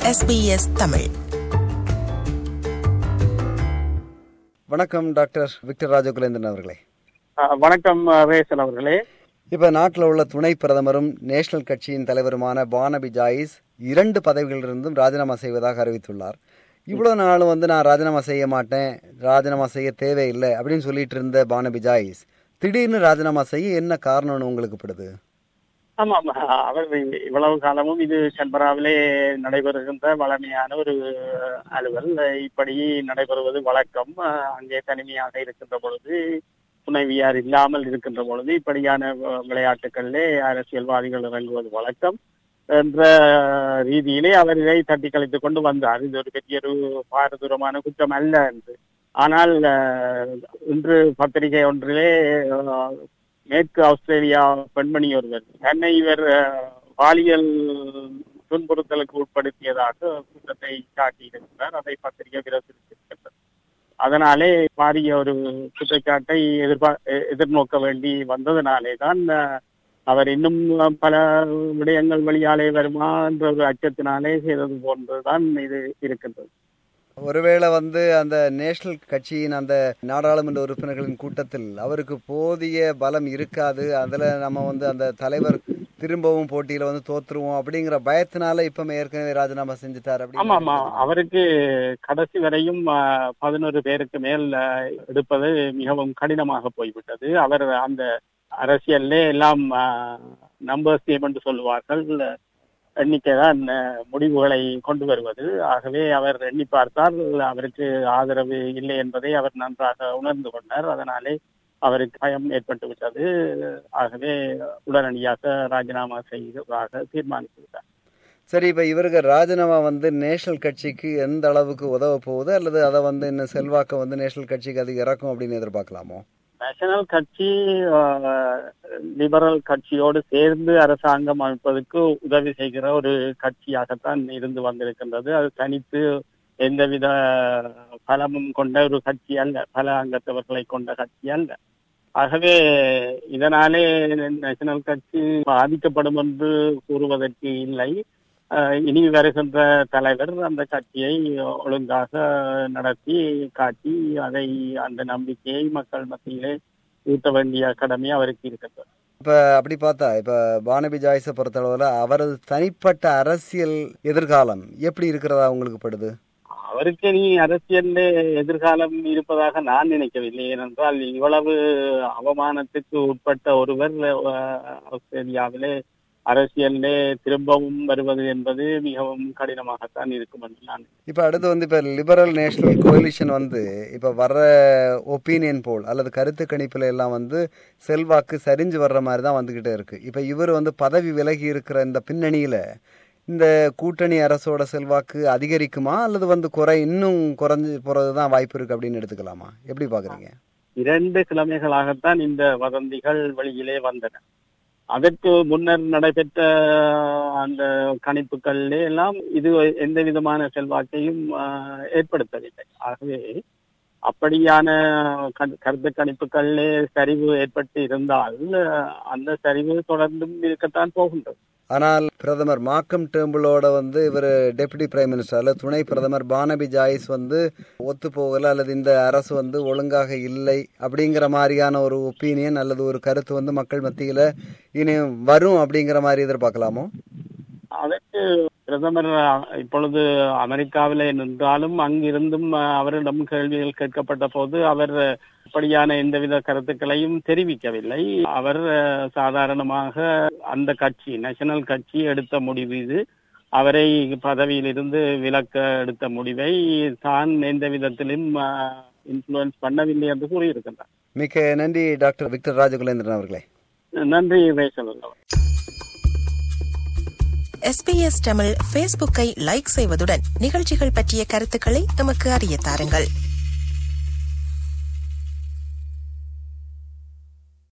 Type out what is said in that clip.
SBS Tamil வணக்கம் doctor Victor Rajakulendran அவர்களே அஹ் வணக்கம் அஹ், ரேசன் அவர்களே இப்ப நாட்டில் உள்ள துணை பிரதமரும் நேஷனல் கட்சியின் தலைவருமான பானபி ஜாயிஸ் இரண்டு பதவிகளிலிருந்தும் ராஜினாமா செய்வதாக அறிவித்துள்ளார் இவ்வளவு நாளும் வந்து நான் ராஜினாமா செய்ய மாட்டேன் ராஜினாமா செய்ய தேவையில்லை அப்படின்னு சொல்லிட்டு இருந்த பானபி ஜாயிஸ் திடீர்னு ராஜினாமா செய்ய என்ன காரணம்னு உங்களுக்கு படுது ஆமாம் அஹ், அவர் இவ்வளவு காலமும் இது சென்பராவிலே நடைபெறுகின்ற வளமையான ஒரு அலுவல் அஹ், இப்படி நடைபெறுவது வழக்கம் அஹ், அங்கே தனிமையாக இருக்கின்ற பொழுது துணைவியார் இல்லாமல் இருக்கின்ற பொழுது இப்படியான அஹ், விளையாட்டுகளிலே அரசியல்வாதிகள் இறங்குவது வழக்கம் என்ற ரீதியிலே அவர் இதை தட்டி கழித்துக் கொண்டு வந்தார் இது ஒரு பெரிய ஒரு பாரதூரமான குற்றம் அல்ல என்று ஆனால் அஹ், இன்று பத்திரிகை ஒன்றிலே அஹ், மேற்கு ஆஸ்திரேலியா பெண்மணி ஒருவர் தன்னை இவர் அஹ், பாலியல் துன்புறுத்தலுக்கு உட்படுத்தியதாக குற்றத்தை சாட்டியிருக்கிறார் அதை பத்திரிகை பிரசுரித்திருக்கிறது அதனாலே பாரிய ஒரு குற்றச்சாட்டை எதிர்பார் எ- எதிர்நோக்க வேண்டி வந்ததனாலே தான் அஹ், அவர் இன்னும் பல விடயங்கள் வழியாலே வருமா என்ற ஒரு அச்சத்தினாலே செய்தது போன்றுதான் இது இருக்கின்றது ஒருவேளை வந்து அந்த நேஷனல் கட்சியின் அந்த நாடாளுமன்ற உறுப்பினர்களின் கூட்டத்தில் அவருக்கு போதிய பலம் இருக்காது அதுல நம்ம வந்து அந்த தலைவர் திரும்பவும் போட்டியில வந்து தோத்துருவோம் அப்படிங்கிற பயத்தினால இப்ப ஏற்கனவே ராஜினாமா செஞ்சுட்டார் ஆமா ஆமா அப்படின்னு அவருக்கு கடைசி வரையும் பதினோரு பேருக்கு மேல் அஹ், எடுப்பது மிகவும் கடினமாக போய்விட்டது அவர் அந்த அரசியல்லே எல்லாம் நம்பர்ஸ் கேம் என்று சொல்லுவார்கள் எண்ணிக்கை தான் அஹ், முடிவுகளை கொண்டு வருவது ஆகவே அவர் எண்ணி பார்த்தால் அவருக்கு ஆதரவு இல்லை என்பதை அவர் நன்றாக உணர்ந்து கொண்டார் அதனாலே அவருக்கு பயம் ஏற்பட்டு விட்டது ஆகவே உடனடியாக ராஜினாமா செய்வதாக தீர்மானித்து விட்டார் சரி இப்ப இவருக்கு ராஜினாமா வந்து நேஷனல் கட்சிக்கு எந்த அளவுக்கு உதவ போகுது அல்லது அதை வந்து இன்னும் செல்வாக்க வந்து நேஷனல் கட்சிக்கு அது இறக்கும் அப்படின்னு எதிர்பார்க்கலாமோ நேஷனல் கட்சி ஆஹ், லிபரல் கட்சியோடு சேர்ந்து அரசாங்கம் அமைப்பதற்கு உதவி செய்கிற ஒரு கட்சியாகத்தான் இருந்து வந்திருக்கின்றது அது தனித்து எந்தவித பலமும் கொண்ட ஒரு கட்சி அல்ல பல அங்கத்தவர்களை கொண்ட கட்சி அல்ல ஆகவே இதனாலே நேஷனல் கட்சி பாதிக்கப்படும் என்று கூறுவதற்கு இல்லை ஆஹ், இனி வருகின்ற தலைவர் அந்த கட்சியை ஒழுங்காக நடத்தி காட்டி அதை அந்த நம்பிக்கையை மக்கள் மத்தியிலே ஊட்ட வேண்டிய கடமை அவருக்கு இருக்கிறது இப்ப அப்படி பார்த்தா இப்ப பானபி ஜாய்ஸை பொறுத்தளவுல அவரது தனிப்பட்ட அரசியல் எதிர்காலம் எப்படி இருக்கிறதா உங்களுக்கு படுது அவருக்கு நீ அரசியல்ல எதிர்காலம் இருப்பதாக நான் நினைக்கவில்லை ஏனென்றால் இவ்வளவு அவமானத்துக்கு உட்பட்ட ஒருவர் ஆஹ், ஆஸ்திரேலியாவிலே அரசியல்லே திரும்பவும் வருவது என்பது மிகவும் கடினமாகத்தான் இருக்கும் என்று நான் இப்ப அடுத்து வந்து இப்ப லிபரல் நேஷனல் கோலிஷன் வந்து இப்ப வர்ற ஒப்பீனியன் போல் அல்லது கருத்து கணிப்புல எல்லாம் வந்து செல்வாக்கு சரிஞ்சு வர்ற மாதிரி தான் வந்துகிட்டே இருக்கு இப்ப இவர் வந்து பதவி விலகி இருக்கிற இந்த பின்னணியில இந்த கூட்டணி அரசோட செல்வாக்கு அதிகரிக்குமா அல்லது வந்து குறை இன்னும் குறைஞ்சு போறதுதான் வாய்ப்பு இருக்கு அப்படின்னு எடுத்துக்கலாமா எப்படி பாக்குறீங்க இரண்டு கிழமைகளாகத்தான் இந்த வதந்திகள் வெளியிலே வந்தன அதற்கு முன்னர் நடைபெற்ற அந்த கணிப்புகளிலே எல்லாம் இது எந்த விதமான செல்வாக்கையும் ஆஹ், ஏற்படுத்தவில்லை ஆகவே அப்படியான கண்- கருத்து கணிப்புகளிலே சரிவு ஏற்பட்டு இருந்தால் ஆஹ், அந்த சரிவு தொடர்ந்தும் இருக்கத்தான் போகின்றது ஆனால் பிரதமர் மாக்கம் டேம்பிளோட வந்து இவர் டெப்யூட்டி பிரைம் மினிஸ்டர் அல்லது துணை பிரதமர் பானபி ஜாயிஸ் வந்து ஒத்து போகல அல்லது இந்த அரசு வந்து ஒழுங்காக இல்லை அப்படிங்கிற மாதிரியான ஒரு ஒப்பீனியன் அல்லது ஒரு கருத்து வந்து மக்கள் மத்தியில இனி வரும் அப்படிங்கிற மாதிரி எதிர்பார்க்கலாமோ அதற்கு பிரதமர் அஹ், இப்பொழுது அமெரிக்காவிலே நின்றாலும் அங்கிருந்தும் அஹ், அவரிடம் கேள்விகள் கேட்கப்பட்ட போது அவர் அஹ், அப்படியான எந்தவித கருத்துக்களையும் தெரிவிக்கவில்லை அவர் அஹ், சாதாரணமாக அந்த கட்சி நேஷனல் கட்சி எடுத்த முடிவு இது அவரை பதவியிலிருந்து விலக்க எடுத்த முடிவை தான் எந்த விதத்திலும் இன்ஃபுளுன்ஸ் பண்ணவில்லை என்று கூறியிருக்கின்றார் மிக்க நன்றி டாக்டர் விக்டர் ராஜகுலேந்திரன் அவர்களே நன்றி ரேசல் எஸ்பிஎஸ் தமிழ் ஃபேஸ்புக்கை லைக் செய்வதுடன் நிகழ்ச்சிகள் பற்றிய கருத்துக்களை எமக்கு அறிய தாருங்கள்